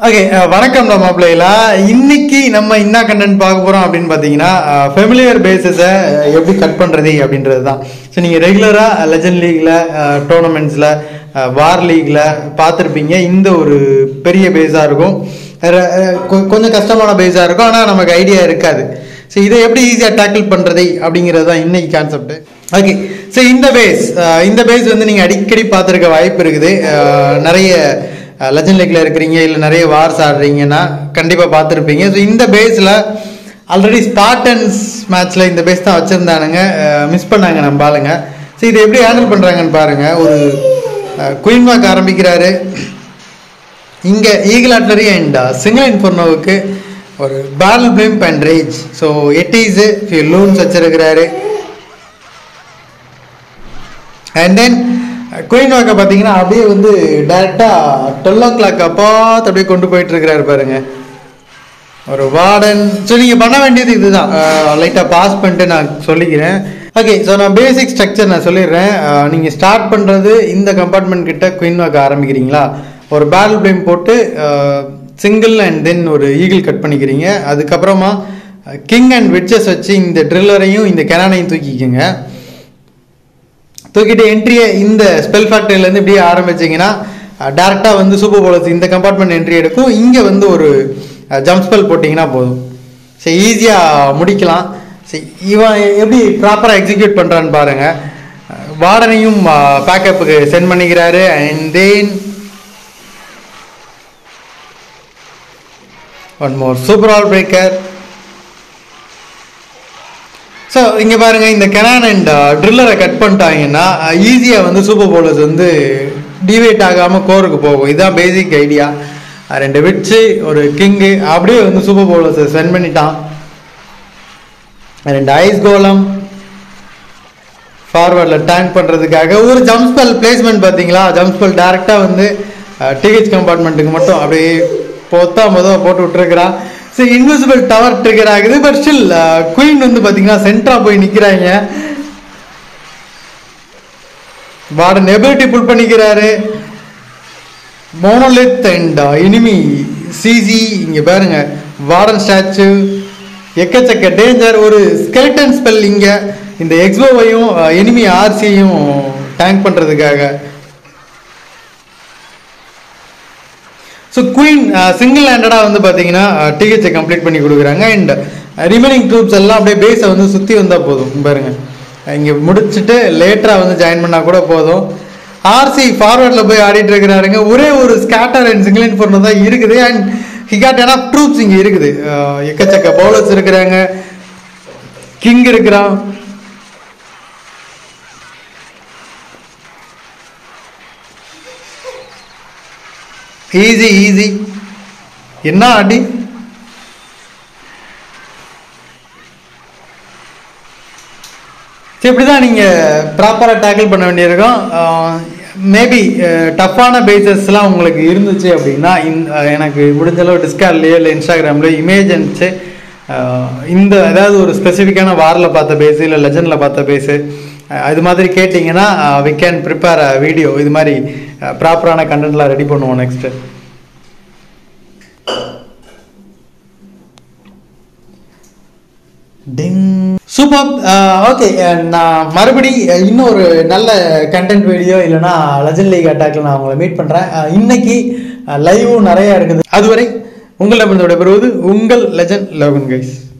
okay வணக்கம் நம்ம மாப்பிள்ளைகளா இன்னைக்கு நம்ம என்ன கண்டென்ட் பார்க்க போறோம் அப்படின்னு பார்த்தீங்கன்னா ஃபெமிலியர் பேசிஸை எப்படி கட் பண்றது அப்படின்றது தான் ஸோ நீங்கள் ரெகுலராக லெஜண்ட் லீக்ல டோர்னமெண்ட்ஸில் வார் லீக்ல பார்த்துருப்பீங்க இந்த ஒரு பெரிய பேஸாக இருக்கும் ர- அஹ் கொ- கொஞ்சம் கஷ்டமான பேஸாக இருக்கும் ஆனால் நமக்கு ஐடியா இருக்காது ஸோ இதை எப்படி ஈஸியாக டேக்கிள் பண்ணுறது அப்படிங்கிறது தான் இன்னைக்கு கான்செப்ட் ஓகே ஸோ இந்த பேஸ் இந்த பேஸ் வந்து நீங்கள் அடிக்கடி பார்த்துருக்க வாய்ப்பு இருக்குது அஹ் நிறைய லெஜண்ட் லீக்ல இருக்கிறீங்க இல்லை நிறைய வார்ஸ் ஆடுறீங்கன்னா கண்டிப்பாக பார்த்துருப்பீங்க ஸோ இந்த பேஸில் ஆல்ரெடி ஸ்பார்டன்ஸ் மேட்ச்சில் இந்த பேஸ் தான் வச்சுருந்தானுங்க மிஸ் பண்ணாங்க நம்ம ஆளுங்க ஸோ இதை எப்படி ஹேண்டில் பண்ணுறாங்கன்னு பாருங்கள் ஒரு குயின் வாக் ஆரம்பிக்கிறாரு இங்கே ஈகிள் ஆட்லரி அண்ட் சிங்கிள் இன்ஃபர்னோவுக்கு ஒரு ball blimp and rage so eighties few loons வச்சிருக்கிறாரு அண்ட் தென் குயின் வாக்கை பார்த்தீங்கன்னா அப்படியே வந்து டேரெக்டாக டுவெல் ஓ கிளாக் பார்த்து அப்படியே கொண்டு போயிட்டு இருக்கிறாரு பாருங்க ஒரு வார்டன் ஸோ நீங்கள் பண்ண வேண்டியது இதுதான் லைட்டாக பாஸ் பண்ணிட்டு நான் சொல்லிக்கிறேன் ஓகே ஸோ நான் பேசிக் ஸ்ட்ரக்சர் நான் சொல்லிடுறேன் நீங்கள் ஸ்டார்ட் பண்ணுறது இந்த கம்பார்ட்மெண்ட் கிட்ட குயின் வாக்க ஆரம்பிக்கிறீங்களா ஒரு பேல் பிளேம் போட்டு சிங்கிள் அண்ட் தென் ஒரு ஈகிள் கட் பண்ணிக்கிறீங்க அதுக்கப்புறமா கிங் அண்ட் விட்சஸ் வச்சு இந்த ட்ரில்லரையும் இந்த கெனானையும் தூக்கிக்கோங்க தூக்கிட்டு என்ட்ரியை இந்த ஸ்பெல் ஃபேக்டரியிலேருந்து இப்படியே ஆரம்பிச்சிங்கன்னா டேரெக்டாக வந்து சூப்பர் போலர்ஸ் இந்த கம்பார்ட்மெண்ட் என்ட்ரி எடுக்கும் இங்கே வந்து ஒரு ஜம்ப் ஸ்பெல் போட்டிங்கன்னா போதும் சரி ஈஸியாக முடிக்கலாம் சரி இவன் எப்படி ப்ராப்பராக எக்ஸிக்யூட் பண்ணுறான்னு பாருங்கள் வார்டனையும் பேக்கப்புக்கு சென்ட் பண்ணிக்கிறாரு and then one more super wall breaker so இங்கே பாருங்க இந்த கெனான் அண்ட் ட்ரில்லரை கட் பண்ணிட்டாங்கன்னா ஈஸியாக வந்து சூப்பர் பவுலர்ஸ் வந்து டிவேட் ஆகாமல் கோருக்கு போகும் இதுதான் பேசிக் ஐடியா ரெண்டு விட்ஸு ஒரு கிங்கு அப்படியே வந்து சூப்பர் பவுலர்ஸை சென்ட் பண்ணிட்டான் ரெண்டு ஐஸ் கோலம் ஃபார்வர்டில் டேங்க் பண்ணுறதுக்காக ஒரு ஜம்ப் ஸ்பெல் பிளேஸ்மெண்ட் பார்த்தீங்களா ஜம்ப் ஸ்பெல் டேரெக்டாக வந்து டிஹெச் கம்பார்ட்மெண்ட்டுக்கு மட்டும் அப்படியே பொத்தா மொதல் போட்டு விட்டுருக்கிறான் ஸோ இன்விசிபிள் டவர் ட்ரிகர் ஆகுது பட் ஸ்டில் குயின் வந்து பார்த்தீங்கன்னா சென்டரா போய் நிற்கிறாங்க வார்டன் எபிலிட்டி புல் பண்ணிக்கிறாரு மோனோலித் அண்ட் இனிமி சிசி இங்கே பாருங்க வார்டன் ஸ்டாச்சு எக்கச்சக்க டேஞ்சர் ஒரு ஸ்கெல்டன் ஸ்பெல் இங்கே இந்த எக்ஸ்போவையும் எனிமி ஆர்சியையும் டேங்க் பண்ணுறதுக்காக ஸோ குயின் சிங்கிள் ஹேண்டடாக வந்து பார்த்தீங்கன்னா டிஹெச்சை கம்ப்ளீட் பண்ணி கொடுக்குறாங்க அண்ட் ரிமைனிங் ட்ரூப்ஸ் எல்லாம் அப்படியே பேஸை வந்து சுற்றி வந்தால் போதும் பாருங்க இங்கே முடிச்சுட்டு லேட்டராக வந்து ஜாயின் பண்ணால் கூட போதும் ஆர்சி ஃபார்வர்டில் போய் ஆடிட்டு இருக்கிறாருங்க ஒரே ஒரு ஸ்கேட்டர் அண்ட் சிங்கிள் இன்ஃபோர்னோ தான் இருக்குது and he got enough troops இங்கே இருக்குது அஹ் எக்கச்சக்க பவுலர்ஸ் இருக்கிறாங்க கிங் இருக்கிறான் ஈஸி ஈஸி என்ன அடி சரி இப்படி தான் நீங்கள் ப்ராப்பராக டேக்கிள் பண்ண வேண்டியிருக்கும் மேபி டஃப்பான பேசஸ்லாம் உங்களுக்கு இருந்துச்சு அப்படின்னா இந்த எனக்கு முடிஞ்ச அளவு டிஸ்கார்ட்லேயோ இல்லை இன்ஸ்டாகிராம்லேயோ இமேஜ் அனுப்பிச்சு அஹ், இந்த ஏதாவது ஒரு ஸ்பெசிஃபிக்கான வாரில் பார்த்த பேஸு இல்லை லெஜண்டில் பார்த்த பேஸு அது மாதிரி கேட்டிங்கன்னா வி கேன் ப்ரிப்பேர் வீடியோ இது மாதிரி ப்ராப்பரான கண்டென்ட்லாம் ரெடி பண்ணுவோம் நெக்ஸ்ட்டு டிங் சூப்பர் ஓகே நான் மறுபடி அஹ், இன்னொரு நல்ல கண்டென்ட் வீடியோ இல்லைனா லெஜண்ட் லீக் அட்டாக்ல நான் உங்களை மீட் பண்ணுறேன் இன்னைக்கு லைவும் நிறைய இருக்குது அதுவரை உங்களிடமிருந்து விடைபெறுவது உங்கள் லெஜண்ட் லோகன் கைஸ்